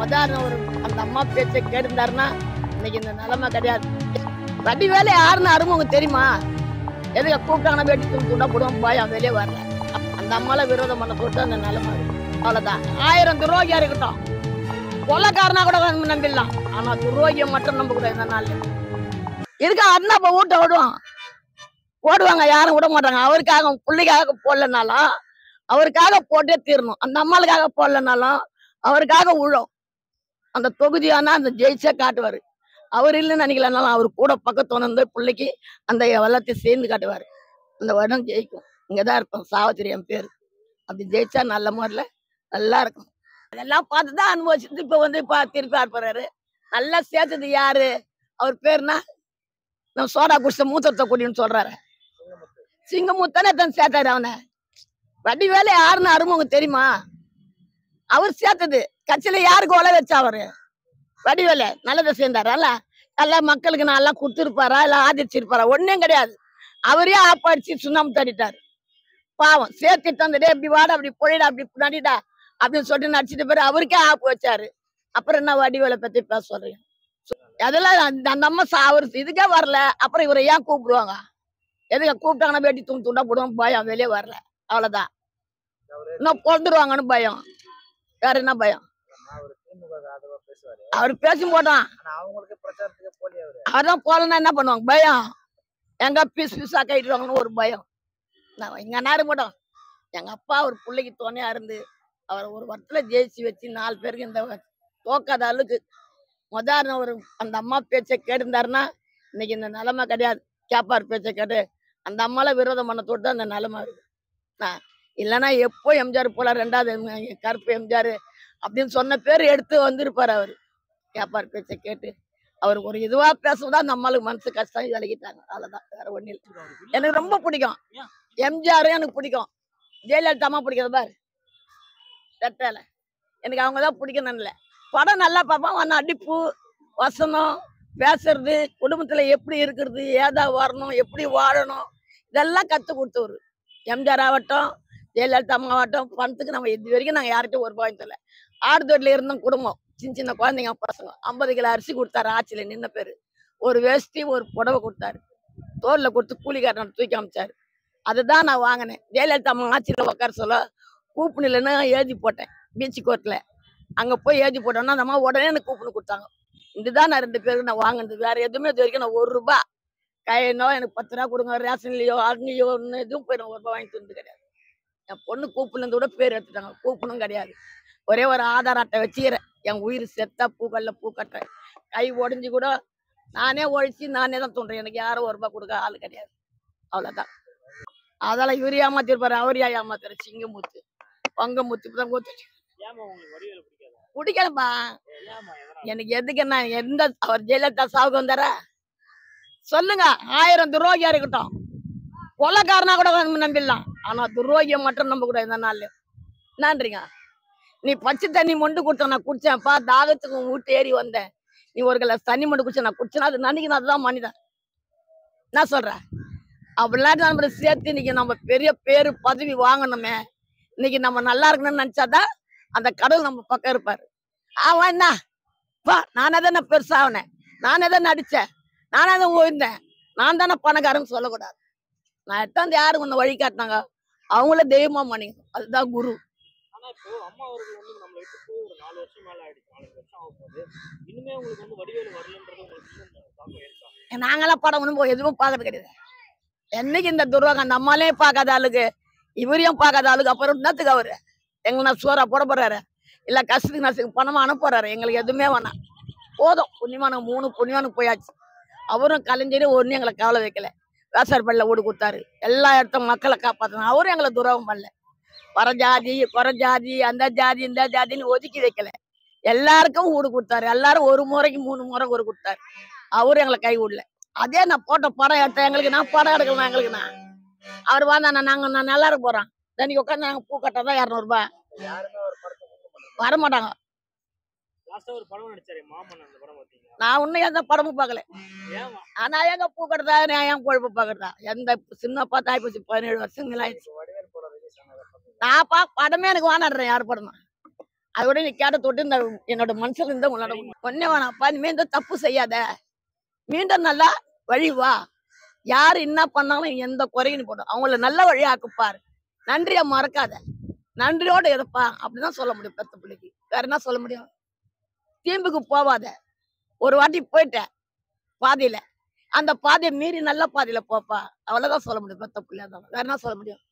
உதாரணம் ஒரு அந்த அம்மா பேச்சை கேட்டிருந்தாருன்னா இன்னைக்கு இந்த நிலைமை கிடையாது வட்டி வேலை யாருன்னு அறிமுகம் தெரியுமா எதுக்கு கூப்பிட்டாங்கன்னா வெட்டி தூக்கி துண்டா போடுவோம் பயம் வெளியே வரல அந்த அம்மால விரோதம் பண்ண போட்டு அந்த நிலைமை இருக்கு. அவ்வளவுதான் ஆயிரம் துரோகியா இருக்கட்டும் கொலைக்காரனா கூட வந்து நம்பிடலாம் ஆனா துரோகியை மட்டும் நம்ப கூடாது இந்த நாள்ல இதுக்கு அண்ணா இப்ப வீட்டை விடுவான் ஓடுவாங்க யாரும் விட மாட்டாங்க அவருக்காக பிள்ளைக்காக போடலனாலும் அவருக்காக போட்டே தீரணும் அந்த அம்மாளுக்காக போடலனாலும் அவருக்காக உழும் அந்த தொகுதியானா அந்த ஜெயிச்சே காட்டுவாரு அவர் இல்லைன்னு நினைக்கலனாலும் அவர் கூட பக்கத்து வந்து பிள்ளைக்கு அந்த வெள்ளத்தை சேர்ந்து காட்டுவாரு அந்த வருடம் ஜெயிக்கும் இங்கதான் இருக்கும் சாவத்திரி என் பேர் அப்படி ஜெயிச்சா நல்ல முறையில் நல்லா இருக்கும் அதெல்லாம் பார்த்து தான் அனுபவிச்சுட்டு இப்போ வந்து இப்போ திருப்பி போறாரு நல்லா சேர்த்தது யாரு அவர் பேருனா நம்ம சோடா குடிச்ச மூத்தத்தை குடின்னு சொல்றாரு சிங்கமுத்தானே தான் சேர்த்தாரு அவனை வட்டி வேலை யாருன்னு அறிமுகம் தெரியுமா அவர் சேர்த்தது கட்சியில யாருக்கு ஒலை வச்சா அவரு வடிவேலு நல்லதை சேர்ந்தாரல்ல எல்லா மக்களுக்கு நல்லா கொடுத்துருப்பாரா இல்ல ஆதரிச்சிருப்பாரா ஒண்ணும் கிடையாது அவரே ஆப்பாடிச்சு சுண்ணாம்பு தட்டிட்டாரு பாவம் சேர்த்துட்டு வந்துட்டு இப்படி வாடா அப்படி பொழிடா அப்படி நடிடா அப்படின்னு சொல்லிட்டு நடிச்சிட்டு பேரு அவருக்கே ஆப்பு வச்சாரு அப்புறம் என்ன வடிவேலை பத்தி பேச சொல்றீங்க அதெல்லாம் அந்த அந்த அம்மா சா- அவர் இதுக்கே வரல அப்புறம் இவரை ஏன் கூப்பிடுவாங்க எதுக்கு கூப்பிட்டாங்கன்னா வெட்டி தூண்டு துண்டா போடுவோம் பயம் வெளியே வரல அவ்வளவுதான் இன்னும் பொழுதுருவாங்கன்னு பயம் வேற என்ன பயம் அவரு திமுக ஆதரவா பேசுவாரு அவர் பேசி போட்டான் ஆனா அவங்களுக்கு பிரச்சாரத்துக்கு போலி அவரு அவர்தான் போலன்னா என்ன பண்ணுவாங்க பயம் எங்க பீஸ் பீஸா கைட்டுவாங்கன்னு ஒரு பயம் நான் இங்க நேரம் போட்டோம் எங்க அப்பா ஒரு பிள்ளைக்கு துணையா இருந்து அவர் ஒரு வருஷத்துல ஜெயிச்சு வச்சு நாலு பேருக்கு இந்த தோக்காத அளவுக்கு உதாரணம் ஒரு அந்த அம்மா பேச்சை கேட்டிருந்தாருன்னா இன்னைக்கு இந்த நிலைமை கிடையாது கேப்பார் பேச்சை கேட்டு அந்த அம்மால விரோதம் பண்ண தொட்டு அந்த நிலைமை இருக்கு நான் இல்லைன்னா எப்போ எம்ஜிஆர் போல ரெண்டாவது எம்~ கருப்பு எம்ஜிஆர் அப்படின்னு சொன்ன பேர் எடுத்து வந்திருப்பாரு அவர் கேப்பார் பேச்சை கேட்டு அவருக்கு ஒரு இதுவா பேசுவதா அந்த அம்மாளுக்கு மனசு கஷ்டம் விலகிட்டாங்க அவ்வளவுதான் வேற ஒண்ணு இல்லை எனக்கு ரொம்ப பிடிக்கும் எம்ஜிஆரும் எனக்கு பிடிக்கும் ஜெயலலிதா அம்மா பிடிக்காது பாரு ரெட்டல எனக்கு அவங்க தான் பிடிக்கணும் இல்லை படம் நல்லா பார்ப்பான் அவன் அடிப்பு வசனம் பேசுறது குடும்பத்துல எப்படி இருக்கிறது ஏதா வரணும் எப்படி வாழணும் இதெல்லாம் கத்து கொடுத்தவர் எம்ஜிஆர் ஆகட்டும் ஜெயலலிதா அம்மா ஆகட்டும் பணத்துக்கு நம்ம இது வரைக்கும் நாங்கள் யார்கிட்டயும் ஒரு ரூபாயும் தெரியல ஆடு தொட்டில இருந்தோம் குடும்பம் சின்ன சின்ன குழந்தைங்க பசங்க ஐம்பது கிலோ அரிசி கொடுத்தாரு ஆட்சியில நின்ன பேரு ஒரு வேஷ்டி ஒரு புடவை கொடுத்தாரு தோல்ல கொடுத்து கூலிக்காரன் தூக்கி அமைச்சாரு அதுதான் நான் வாங்கினேன் ஜெயலலிதா அம்மா ஆட்சியில் உட்கார சொல்ல கூப்பனிலன்னு எழுதி போட்டேன் பீச் கோர்ட்ல அங்க போய் எழுதி போட்டோன்னா அந்த அம்மா உடனே எனக்கு கூப்பன் கொடுத்தாங்க இதுதான் நான் ரெண்டு பேருக்கு நான் வாங்கினது வேற எதுவுமே இது வரைக்கும் நான் ஒரு ரூபாய் கையனோ எனக்கு பத்து ரூபா கொடுங்க ரேஷன்லயோ அங்கேயோ ஒன்று எதுவும் போய் நான் ஒரு ரூபாய் வாங்கி தந்து கிடையாது என் பொண்ணு கூப்பிலேருந்து கூட பேர் எடுத்துட்டாங்க கூப்பனும் கிடையாது ஒரே ஒரு ஆதார் அட்டை வச்சுக்கிறேன் என் உயிர் செத்தா பூக்கல்ல பூ கட்டுறேன் கை உடஞ்சி கூட நானே ஒழிச்சு நானே தான் தோன்றேன் எனக்கு யாரும் ஒரு ரூபாய் கொடுக்க ஆள் கிடையாது அவ்வளவுதான் அதெல்லாம் இவர் ஏமாத்திருப்பாரு அவர் ஏன் ஏமாத்துற சிங்கமுத்து பொங்கமுத்து இப்பதான் கொடுத்து ஏமா உங்களுக்கு வடிவேல பிடிக்காது பிடிக்கலப்பா ஏமா எதனால எனக்கு எதுக்கு என்ன எந்த அவர் ஜெயலலிதா சாவுக்கு வந்தாரா சொல்லுங்க ஆயிரம் துரோகியா இருக்கட்டும் கொலைக்காரனா கூட வந்து நம்பிடலாம் ஆனா துரோகியை மட்டும் நம்ப கூடாது இந்த நாள்ல நன்றிங்க நீ பச்சை தண்ணி மொண்டு கொடுத்த நான் குடிச்சேன்ப்பா தாகத்துக்கு உன் வீட்டு ஏறி வந்தேன் நீ ஒரு கிளாஸ் தண்ணி மொண்டு குடிச்ச நான் குடிச்சேன்னா அது நினைக்கணும் அதுதான் மனிதன் என்ன சொல்ற அப்படிலாம் நம்ம சேர்த்து இன்னைக்கு நம்ம பெரிய பேரு பதவி வாங்கணுமே இன்னைக்கு நம்ம நல்லா இருக்கணும்னு நினைச்சாதான் அந்த கடவுள் நம்ம பக்கம் இருப்பாரு அவன் என்ன பா நானே தானே பெருசாகினேன் நானே தான் நடிச்சேன் நானே தான் ஓய்ந்தேன் நான் தானே பணக்காரன்னு சொல்லக்கூடாது நான் எட்டாந்து யாரு உன்னை வழி காட்டினாங்க அவங்கள தெய்வமா மணிங்க அதுதான் குரு ஆனா இப்போ அம்மா அவர்கள் வந்து நம்மளை விட்டு போய் ஒரு நாலு வருஷம் மேல ஆயிடுச்சு நாலு வருஷம் ஆகும் போது இனிமே உங்களுக்கு வந்து வடிவேலு வரலன்றது உங்களுக்கு இன்னும் தாக்கம் இருக்கா நாங்களாம் படம் ஒன்றும் போய் எதுவும் பார்க்கறது கிடையாது என்னைக்கு இந்த துர்வாகம் அந்த அம்மாலே பார்க்காத ஆளுக்கு இவரையும் பார்க்காத ஆளுக்கு அப்புறம் என்னத்துக்கு அவரு எங்களை நான் சோறா போட போறாரு இல்ல கஷ்டத்துக்கு நஷ்டத்துக்கு பணமா அனுப்ப போறாரு எங்களுக்கு எதுவுமே வேணாம் போதும் புண்ணியமானுக்கு மூணு புண்ணியமானுக்கு போயாச்சு அவரும் கலைஞரு ஒன்றும் எங்களை கவலை வைக்கல வேசார்பள்ளியில் வீடு கொடுத்தாரு எல்லா இடத்தும் மக்களை காப்பாற்றணும் அவரும் எங்களை துரோகம் பண்ணல வர ஜாதி குற ஜாதி அந்த ஜாதி இந்த ஜாதின்னு ஒதுக்கி வைக்கல எல்லாருக்கும் வீடு கொடுத்தாரு எல்லாரும் ஒரு முறைக்கு மூணு முறை ஒரு கொடுத்தாரு அவரும் எங்களை கை விடல அதே நான் போட்ட படம் எடுத்தேன் எங்களுக்கு நான் படம் எடுக்கலாம் எங்களுக்கு நான் அவர் வந்தா நான் நாங்க நான் நல்லா இருக்க போறோம் தண்ணிக்கு உட்காந்து நாங்க பூ கட்டா இரநூறுபா யாருமே ஒரு படத்தை கொடுக்க மாட்டாங்க வர மாட்டாங்க லாஸ்டா ஒரு படம் நடிச்சாரு மாமன் அந்த படம் பாத்தீங்களா நான் இன்னும் எந்த படமும் பார்க்கல ஏமா ஆனா எங்க பூ கட்டுறதா நான் ஏன் கொழுப்பு பார்க்கறதா எந்த சின்னப்பா தாய்ப்போச்சு பதினேழு வருஷங்கள் ஆயிடுச்சு இப்போ வடிவேல் படம் ரிலீஸ் ஆனதை பார்த்தீங்களா நான் பா படமே எனக்கு வானாடுறேன் யார் படம் அதோட நீ கேட்ட தொட்டு இந்த என்னோட மனசுல இருந்து உன்னோட ஒன்னே வேணாப்பா இனிமே இந்த தப்பு செய்யாத மீண்டும் நல்லா வழி வா யாரு என்ன பண்ணாலும் எந்த குறையும் நீ போடும் அவங்கள நல்ல வழி ஆக்குப்பாரு நன்றியை மறக்காத நன்றியோட இருப்பா அப்படிதான் சொல்ல முடியும் பெத்த பிள்ளைக்கு வேற என்ன சொல்ல முடியும் தீம்புக்கு போவாத ஒரு வாட்டி போயிட்ட பாதையில அந்த பாதையை மீறி நல்ல பாதையில போப்பா அவ்வளவுதான் சொல்ல முடியும் பெத்த பிள்ளை வேற என்ன சொல்ல முடியும்